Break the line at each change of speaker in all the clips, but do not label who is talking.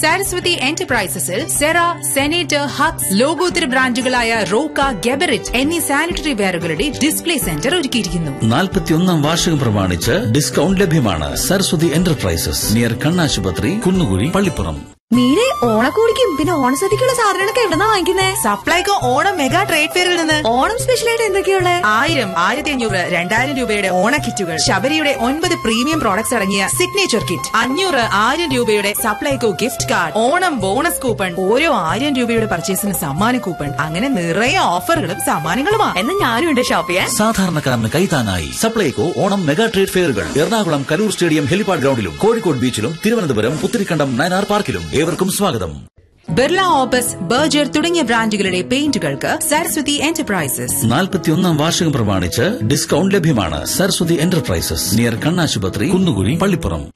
സാരസ്വതി എന്റർപ്രൈസസിൽ Cera Senator ഹക്സ് ലോകോത്തര ബ്രാൻഡുകളായ റോക്ക ഗെബറിറ്റ് എന്നീ സാനിറ്ററി വെയറുകളുടെ ഡിസ്പ്ലേ സെന്റർ ഒരുക്കിയിരിക്കുന്നു
നാൽപ്പത്തിയൊന്നാം വാർഷികം പ്രമാണിച്ച് ഡിസ്കൗണ്ട് ലഭ്യമാണ് സരസ്വതി എന്റർപ്രൈസസ് നിയർ കണ്ണാശുപത്രി കുന്നുകുഴി പള്ളിപ്പുറം
മീരെ ഓണക്കോടിക്കും പിന്നെ ഓണസദ്യക്കുള്ള സാധനങ്ങളൊക്കെ എവിടെന്നാ വാങ്ങിക്കുന്നേ
സപ്ലൈകോ ഓണം മെഗാ ട്രേഡ് ഫെയറിൽ നിന്ന്
ഓണം സ്പെഷ്യലായിട്ട് എന്തൊക്കെയുള്ളേ
ആയിരം ആയിരത്തി അഞ്ഞൂറ് രണ്ടായിരം രൂപയുടെ ഓണ കിറ്റുകൾ ശബരിയുടെ ഒൻപത് പ്രീമിയം പ്രോഡക്ട്സ് അടങ്ങിയ സിഗ്നേച്ചർ കിറ്റ് അഞ്ഞൂറ് ആയിരം രൂപയുടെ Supplyco gift card Onam bonus coupon ഓരോ ആയിരം രൂപയുടെ പർച്ചേസിന് സമ്മാന കൂപ്പൺ അങ്ങനെ നിറയെ ഓഫറുകളും സമ്മാനങ്ങളുമാണ്
എന്നാ ഞാനും ഉണ്ട് ഷോപ്പ് ചെയ്യാൻ
സാധാരണക്കാരന് കൈത്താങ്ങായി സപ്ലൈകോ ഓണം മെഗാ ട്രേഡ് ഫെയറുകൾ എറണാകുളം കലൂർ സ്റ്റേഡിയം ഹെലിപാഡ് ഗ്രൗണ്ടിലും കോഴിക്കോട് ബീച്ചിലും തിരുവനന്തപുരം പുത്തിരിക്കണ്ടം നയനാർ പാർക്കിലും ഏവർക്കും സ്വാഗതം
ബിർള ഓപ്പസ് ബർജർ തുടങ്ങിയ ബ്രാൻഡുകളുടെ പെയിന്റുകൾക്ക് സരസ്വതി എന്റർപ്രൈസസ്
നാൽപ്പത്തിയൊന്നാം വാർഷികം പ്രമാണിച്ച് ഡിസ്കൗണ്ട് ലഭ്യമാണ് സരസ്വതി എന്റർപ്രൈസസ് നിയർ കണ്ണാശുപത്രി കുന്നുകുഴി പള്ളിപ്പുറം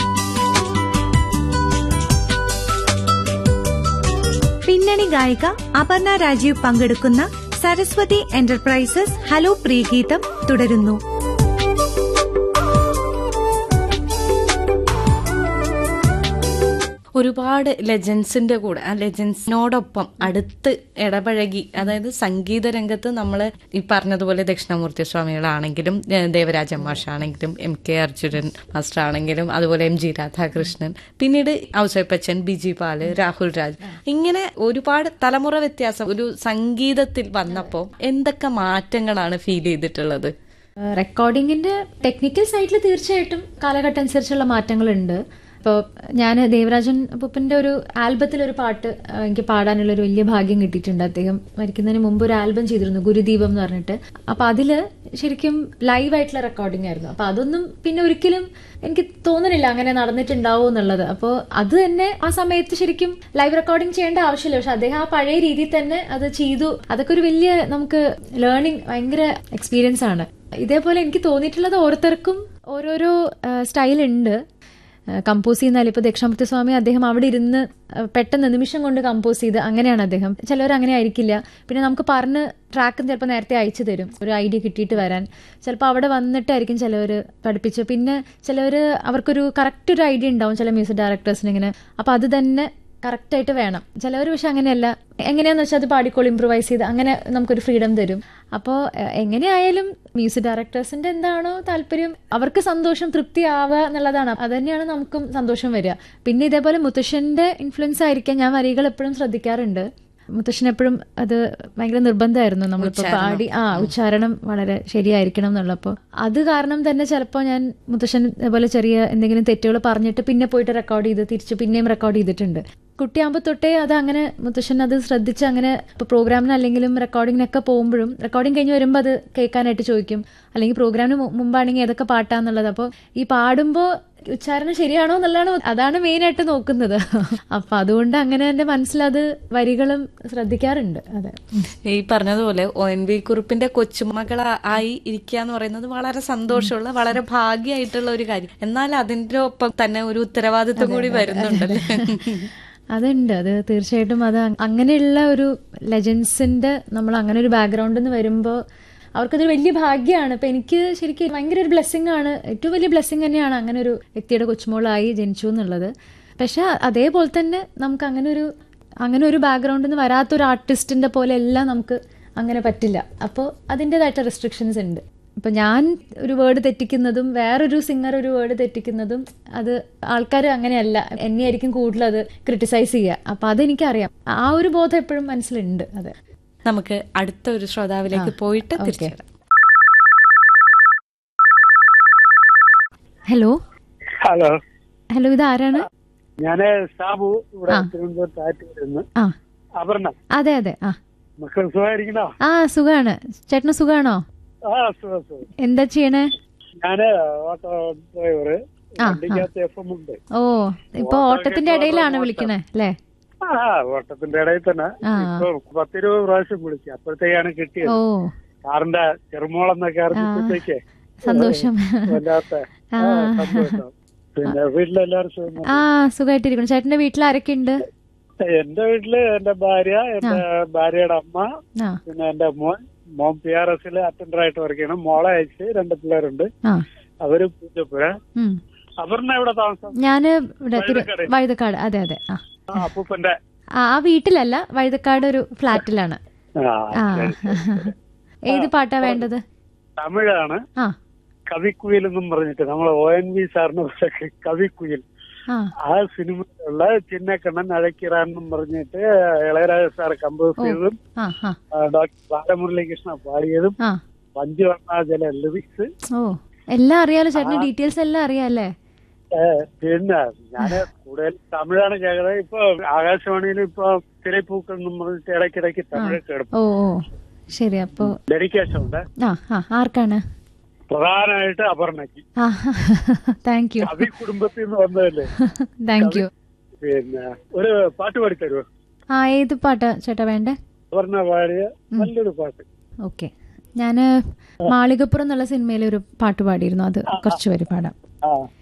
പിന്നണി ഗായിക അപർണ രാജീവ് പങ്കെടുക്കുന്ന സരസ്വതി എന്റർപ്രൈസസ് ഹലോ പ്രീഗീതം തുടരുന്നു
ഒരുപാട് ലെജൻസിന്റെ കൂടെ ആ ലെജൻസിനോടൊപ്പം അടുത്ത് ഇടപഴകി അതായത് സംഗീത രംഗത്ത് നമ്മൾ ഈ പറഞ്ഞതുപോലെ ദക്ഷിണമൂർത്തി സ്വാമികളാണെങ്കിലും ഏ, ദേവരാജ മാഷാണെങ്കിലും എം കെ അർജുനൻ മാസ്റ്റർ ആണെങ്കിലും അതുപോലെ എം ജി രാധാകൃഷ്ണൻ പിന്നീട് ഔസേപ്പച്ചൻ ബിജി പാല് രാഹുൽ രാജ് ഇങ്ങനെ ഒരുപാട് തലമുറ വ്യത്യാസം ഒരു സംഗീതത്തിൽ വന്നപ്പോൾ എന്തൊക്കെ മാറ്റങ്ങളാണ് ഫീൽ ചെയ്തിട്ടുള്ളത്
റെക്കോർഡിങ്ങിന്റെ ടെക്നിക്കൽ സൈഡിൽ തീർച്ചയായിട്ടും കാലഘട്ടം അനുസരിച്ചുള്ള മാറ്റങ്ങളുണ്ട് ഇപ്പോൾ ഞാൻ ദേവരാജൻ അപ്പൂപ്പൻ്റെ ഒരു ആൽബത്തിൽ ഒരു പാട്ട് ആ, എനിക്ക് പാടാനുള്ള ഒരു വലിയ ഭാഗ്യം കിട്ടിയിട്ടുണ്ട് അദ്ദേഹം മരിക്കുന്നതിന് മുമ്പ് ഒരു ആൽബം ചെയ്തിരുന്നു ഗുരുദീപം എന്ന് പറഞ്ഞിട്ട് അപ്പൊ അതില് ശരിക്കും ലൈവ് ആയിട്ടുള്ള റെക്കോർഡിംഗ് ആയിരുന്നു അപ്പൊ അതൊന്നും പിന്നെ ഒരിക്കലും എനിക്ക് തോന്നുന്നില്ല അങ്ങനെ നടന്നിട്ടുണ്ടാവും എന്നുള്ളത് അപ്പോൾ അത് തന്നെ ആ സമയത്ത് ശരിക്കും ലൈവ് റെക്കോർഡിംഗ് ചെയ്യേണ്ട ആവശ്യമില്ല പക്ഷെ അദ്ദേഹം ആ പഴയ രീതിയിൽ തന്നെ അത് ചെയ്തു അതൊക്കെ ഒരു വലിയ നമുക്ക് ലേണിംഗ് ഭയങ്കര എക്സ്പീരിയൻസ് ആണ് ഇതേപോലെ എനിക്ക് തോന്നിയിട്ടുള്ളത് ഓരോരുത്തർക്കും ഓരോരോ സ്റ്റൈൽ ഉണ്ട് കമ്പോസ് ചെയ്യുന്നാൽ ഇപ്പോൾ ദക്ഷിണാമൂർത്തി സ്വാമി അദ്ദേഹം അവിടെ ഇരുന്ന് ആ, പെട്ടെന്ന് നിമിഷം കൊണ്ട് കമ്പോസ് ചെയ്ത് അങ്ങനെയാണ് അദ്ദേഹം ചിലവർ അങ്ങനെ ആയിരിക്കില്ല പിന്നെ നമുക്ക് പറഞ്ഞ് ട്രാക്കും ചിലപ്പോൾ നേരത്തെ അയച്ചു തരും ഒരു ഐഡിയ കിട്ടിയിട്ട് വരാൻ ചിലപ്പോൾ അവിടെ വന്നിട്ടായിരിക്കും ചിലവർ പഠിപ്പിച്ച് പിന്നെ ചിലവർ അവർക്കൊരു കറക്റ്റ് ഒരു ഐഡിയ ഉണ്ടാവും ചില മ്യൂസിക് ഡയറക്ടേഴ്സിന് ഇങ്ങനെ അപ്പോൾ അത് തന്നെ കറക്റ്റായിട്ട് വേണം ചിലവർ പക്ഷെ അങ്ങനെയല്ല എങ്ങനെയാന്ന് വെച്ചാൽ അത് പാടിക്കോൾ ഇമ്പ്രൂവൈസ് ചെയ്ത് അങ്ങനെ നമുക്കൊരു ഫ്രീഡം തരും അപ്പോൾ എങ്ങനെയായാലും മ്യൂസിക് ഡയറക്ടേഴ്സിന്റെ എന്താണോ താല്പര്യം അവർക്ക് സന്തോഷം തൃപ്തി ആവുക എന്നുള്ളതാണ് അത് തന്നെയാണ് നമുക്കും സന്തോഷം വരിക പിന്നെ ഇതേപോലെ മുത്തശ്ശന്റെ ഇൻഫ്ലുവൻസ് ആയിരിക്കാം ഞാൻ വരികൾ എപ്പോഴും ശ്രദ്ധിക്കാറുണ്ട് മുത്തശ്ശൻ എപ്പോഴും അത് ഭയങ്കര നിർബന്ധമായിരുന്നു നമ്മളിപ്പോ പാടി ആ ഉച്ചാരണം വളരെ ശരിയായിരിക്കണം എന്നുള്ളപ്പോൾ അത് കാരണം തന്നെ ചിലപ്പോൾ ഞാൻ മുത്തശ്ശൻ ഇതേപോലെ ചെറിയ എന്തെങ്കിലും തെറ്റുകൾ പറഞ്ഞിട്ട് പിന്നെ പോയിട്ട് റെക്കോർഡ് ചെയ്ത് തിരിച്ച് പിന്നെയും റെക്കോർഡ് ചെയ്തിട്ടുണ്ട് കുട്ടിയാകുമ്പോൾ തൊട്ടേ അത് അങ്ങനെ മുത്തശ്ശൻ അത് ശ്രദ്ധിച്ച് അങ്ങനെ ഇപ്പോൾ പ്രോഗ്രാമിന് അല്ലെങ്കിലും റെക്കോർഡിങ്ങിനൊക്കെ പോകുമ്പോഴും റെക്കോർഡിങ് കഴിഞ്ഞ് വരുമ്പോൾ അത് കേൾക്കാനായിട്ട് ചോദിക്കും അല്ലെങ്കിൽ പ്രോഗ്രാമിന് മു- മുമ്പാണെങ്കിൽ ഏതൊക്കെ പാട്ടാന്നുള്ളത് അപ്പോൾ ഈ പാടുമ്പോൾ ഉച്ചാരണം ശരിയാണോ എന്നുള്ളതാണ് അതാണ് മെയിനായിട്ട് നോക്കുന്നത് അപ്പൊ അതുകൊണ്ട് അങ്ങനെ എന്റെ മനസ്സിലത് വരികളും ശ്രദ്ധിക്കാറുണ്ട് അതെ
ഈ പറഞ്ഞതുപോലെ ഒ എൻ വി കുറിപ്പിന്റെ കൊച്ചുമകൾ ആയി ഇരിക്കുക എന്ന് പറയുന്നത് വളരെ സന്തോഷമുള്ള വളരെ ഭാഗ്യമായിട്ടുള്ള ഒരു കാര്യം എന്നാൽ അതിന്റെ ഒപ്പം തന്നെ ഒരു ഉത്തരവാദിത്വം കൂടി വരുന്നുണ്ടല്ലേ
അതുണ്ട് അത് തീർച്ചയായിട്ടും അത് അ- അങ്ങനെയുള്ള ഒരു ലെജൻസിന്റെ നമ്മൾ അങ്ങനെ ഒരു ബാക്ക്ഗ്രൗണ്ടിൽ നിന്ന് വരുമ്പോൾ അവർക്കതൊരു വലിയ ഭാഗ്യമാണ് ഇപ്പൊ എനിക്ക് ശരിക്കും ഭയങ്കര ഒരു ബ്ലെസ്സിങ് ആണ് ഏറ്റവും വലിയ ബ്ലെസ്സിങ് തന്നെയാണ് അങ്ങനെ ഒരു വ്യക്തിയുടെ കൊച്ചുമോളായി ജനിച്ചു എന്നുള്ളത് പക്ഷെ അതേപോലെ തന്നെ നമുക്ക് അങ്ങനെ ഒരു അങ്ങനെ ഒരു ബാക്ക്ഗ്രൗണ്ടിൽ നിന്ന് വരാത്തൊരു ആർട്ടിസ്റ്റിന്റെ പോലെ എല്ലാം നമുക്ക് അങ്ങനെ പറ്റില്ല അപ്പോൾ അതിൻ്റെതായിട്ട് റെസ്ട്രിക്ഷൻസ് ഉണ്ട് ഇപ്പൊ ഞാൻ ഒരു വേർഡ് തെറ്റിക്കുന്നതും വേറൊരു സിംഗർ ഒരു വേർഡ് തെറ്റിക്കുന്നതും അത് ആൾക്കാർ അങ്ങനെയല്ല എന്നെയായിരിക്കും കൂടുതൽ അത് ക്രിട്ടിസൈസ് ചെയ്യുക അപ്പൊ അതെനിക്കറിയാം ആ ഒരു ബോധം എപ്പോഴും മനസ്സിലുണ്ട് അതെ
നമുക്ക് അടുത്ത ഒരു ശ്രോതാവിലേക്ക് പോയിട്ട് തിരിച്ചു വരാം.
ഹലോ
ഹലോ
ഹലോ ഇത് ആരാണ്
ഞാന് സാബു ഇവിടെ
ആ.
തിരുവനന്തപുരത്ത് ആറ്റുവരുന്നു
ആ
അപർണ
അതെ അതെ ആ
മക്കൾ സുഖമായിരിക്കണോ
ആ സുഖാണ് ചേട്ടന് സുഖാണോ
ആ സുഖം സുഖം
എന്താ ചെയ്യണേ
ഞാന് ഓട്ടോ ഡ്രൈവർ
ആ,
വണ്ടിക്കകത്ത് എഫ് എം ഉണ്ട്
ഓ ഇപ്പൊ ഓട്ടത്തിന്റെ ഇടയിലാണ് വിളിക്കണേ അല്ലേ
ആ ഓട്ടത്തിന്റെ ഇടയിൽ തന്നെ
ആ.
ഇപ്പൊ പത്തിരുപത് പ്രാവശ്യം വിളിച്ചു അപ്പോഴത്തേക്കാണ് കിട്ടിയത്
ഓ
കാറിന്റെ ചെറുമോളെന്നൊക്കെ അറിഞ്ഞപ്പോഴത്തേക്ക്
സന്തോഷം
വല്ലാത്ത
ആ.
ആ, സന്തോഷം പിന്നെ വീട്ടിലെല്ലാവരും സുഖം
ആ സുഖമായിട്ടിരിക്കണം ചേട്ടന്റെ വീട്ടിൽ ആരൊക്കെ ഉണ്ട്
എന്റെ വീട്ടില് എന്റെ ഭാര്യ എന്റെ ഭാര്യയുടെ അമ്മ
ആ
പിന്നെ എന്റെ മോൻ മോൻ പി ആർ എസിൽ അറ്റൻഡർ ആയിട്ട് വർക്ക് ചെയ്യണം മോളെ അയച്ച് രണ്ട് പിള്ളേരുണ്ട്
ആ
അവര് പൂജപ്പുര
ഉം
അപർണ എവിടെ താമസം
ഞാൻ ഇവിടെ തിരു-
വഴുതക്കാട്.
വഴുതക്കാട് അതെ അതെ ആ
ആ, അപ്പൂപ്പന്റെ
ആ ആ വീട്ടിലല്ല വഴുതക്കാട് ഒരു ഫ്ലാറ്റിലാണ്
ആ,
ആ
ശരി, ശരി.
ഏത് പാട്ടാ വേണ്ടത്
തമിഴാണ്
ആ
കവിക്കുയിൽ എന്നും പറഞ്ഞിട്ട് നമ്മളെ ഒ എൻ വി സാറിന് പറഞ്ഞ കവിക്കുയിൽ
ആ
ആ സിനിമയിലുള്ള ചിന്നക്കണ്ണൻ അഴക്കിറാൻ എന്നും പറഞ്ഞിട്ട് ഇളയരാജ സാർ കമ്പോസ് ചെയ്തതും
ആ ആ
ആ, ഡോക്ടർ ബാലമുരളീകൃഷ്ണ പാടിയതും
ആ
പഞ്ചവർണ്ണാജല ലിറിക്സ്
ഓ എല്ലാം അറിയാലോ ചേട്ടന് ഡീറ്റെയിൽസ് എല്ലാം അറിയാല്ലേ
ഏ, പിന്നെ ഞാന് കൂടുതൽ തമിഴാണ് കേൾക്കുന്നത് ഇപ്പൊ ആകാശവാണിയിൽ ഇപ്പൊ തിരപ്പൂക്കൾ എന്നും പറഞ്ഞിട്ട് ഇടയ്ക്കിടയ്ക്ക് തമിഴ് കേൾക്കും
ഓ ഓ ശരി അപ്പോ
ഡെഡിക്കേഷൻ ഉണ്ട്
ആ ആ ആർക്കാണ്
പ്രധാനമായിട്ട് അപർണയ്ക്ക്
ആ താങ്ക് യു
കവി കുടുംബത്തിൽ നിന്ന് വന്നതല്ലേ
താങ്ക് യു
പിന്നെ ഒരു പാട്ട് പാടി തരുമോ
ആ ഏത് പാട്ടാ ചേട്ടാ വേണ്ടേ
അപർണ പാടിയ നല്ലൊരു പാട്ട്
ഓക്കെ ഞാന് മാളികപ്പുറം എന്നുള്ള സിനിമയിലെ ഒരു പാട്ട് പാടിയിരുന്നു അത് കുറച്ച് പേര് പാടാം
ആ